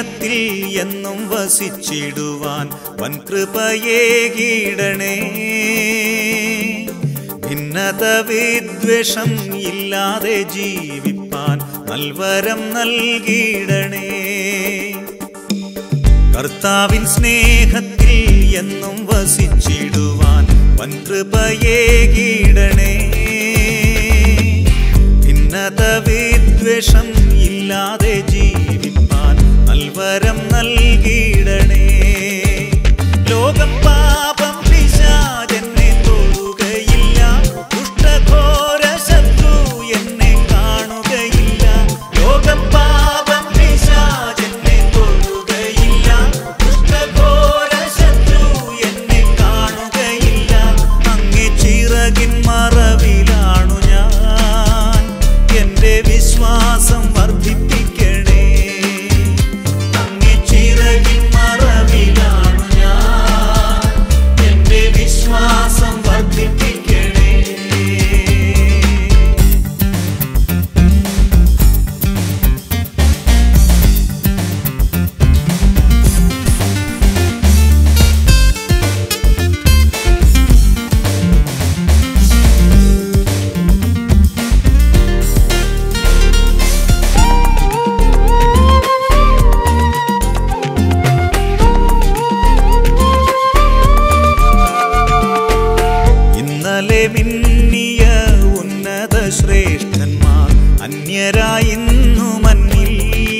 സ്നേഹത്തിൽ എന്നും വസിച്ചിടുവാൻ വൻകൃപയേകീടണേ ഭിന്നത വിദ്വേഷം ഇല്ലാതെ ജീവിപ്പാൻ നൽവരം നൽകിയിടണേ കർത്താവിൻ സ്നേഹത്തിൽ എന്നും വസിച്ചിടുവാൻ വൻകൃപയേകീടണേ ഭിന്നത വിദ്വേഷം ഇല്ലാതെ ജീവിപ്പാൻ നൽവരം നൽകിയിടണേ ലോകം പാപം പിശാചെന്നെ തൊടുകയില്ല ദുഷ്ടഘോര ശത്രു എന്നെ കാണുകയില്ല ലോകം പാപം പിശാചെന്നെ തൊടുകയില്ല ദുഷ്ടഘോര ശത്രു എന്നെ കാണുകയില്ല അങ്ങേ ചിറകിൻ മറവിലാണു ഞാൻ എന്റെ വിശ്വാസം വർദ്ധിപ്പിക്കണേ അങ്ങേ ചിറകിൻ മറവിലാണു ഞാൻ എന്റെ വിശ്വാസം വർദ്ധിപ്പിക്കണേ ഇന്നലെ മിന്നിയ ഉന്നത ശ്രേഷ്ഠന്മാർ അന്യരായിന്നു മന്നിൽ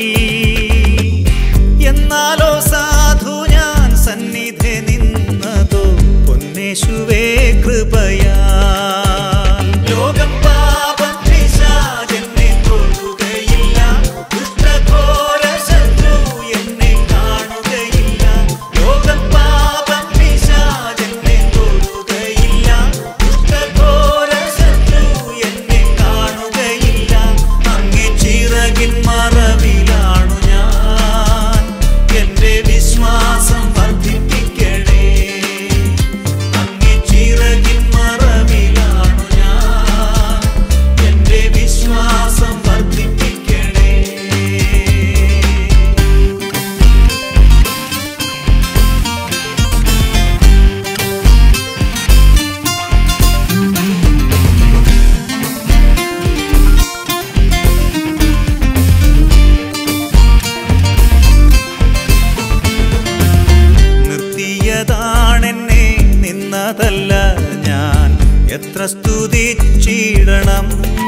എന്നാലോ സാധു ഞാൻ സന്നിധി നിന്നതോ പൊന്നേശുവേ കൃപയാ ലോകം പാപം പിശാചെന്നെ തൊടുകയില്ല ദുഷ്ടഘോര ശത്രു എന്നെ കാണുകയില്ല ലോകം പാപം പിശാചെന്നെ തൊടുകയില്ല ദുഷ്ടഘോര ശത്രു എന്നെ കാണുകയില്ല അങ്ങേ ചിറകിൻ മറവിലാണു ഞാൻ എന്റെ വിശ്വാസം വർദ്ധിപ്പിക്കണേ അങ്ങേ ചിറകിൻ മറവിലാണു ഞാൻ എന്റെ വിശ്വാസം വർദ്ധിപ്പിക്കണേ നിർത്തിയതാണെന്നെ നിന്നതല്ല ഞാൻ എത്ര സ്തുതിച്ചിടണം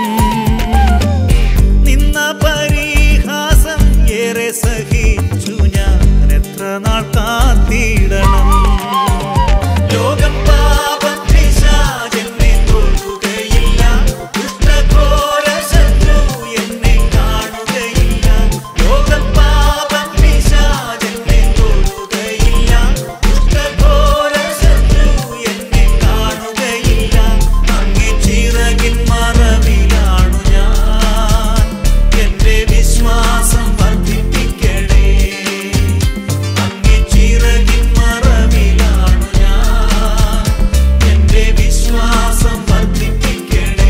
നിന്ന പരിഹാസം ഏറെ സഹിച്ചു ഞാൻ എത്ര നാൾ കാത്തിടണം ലോകം പാപം പിശാചെന്നെ തൊടുകയില്ല ദുഷ്ടഘോര ശത്രു എന്നെ കാണുകയില്ല ലോകം പാപം പിശാചെന്നെ തൊടുകയില്ല ദുഷ്ടഘോര ശത്രു എന്നെ കാണുകയില്ല അങ്ങേ ചിറകിൻ മറവിലാണു ഞാൻ എന്റെ വിശ്വാസം വർദ്ധിപ്പിക്കണേ അങ്ങേ ചിറകിൻ മറവിലാണു ഞാൻ എന്റെ വിശ്വാസം വർദ്ധിപ്പിക്കണേ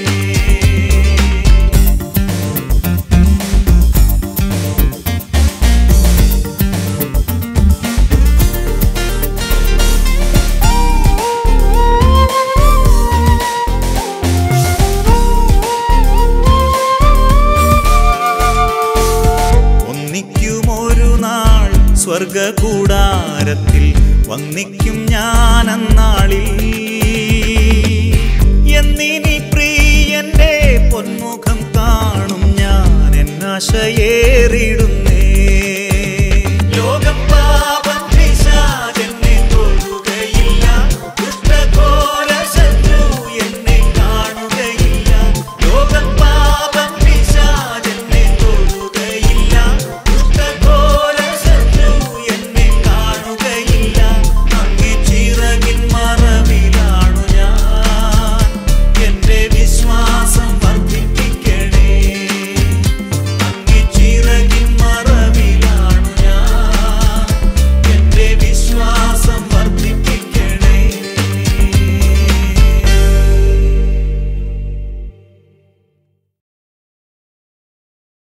ഒന്നിക്കുമൊരു നാൾ സ്വർഗകൂടാരത്തിൽ വന്നിക്കും ഞാൻ അന്നാളിൽ എന്നിനി പ്രിയന്റെ പൊന്മുഖം കാണും ഞാൻ എന്നാശയേറിടും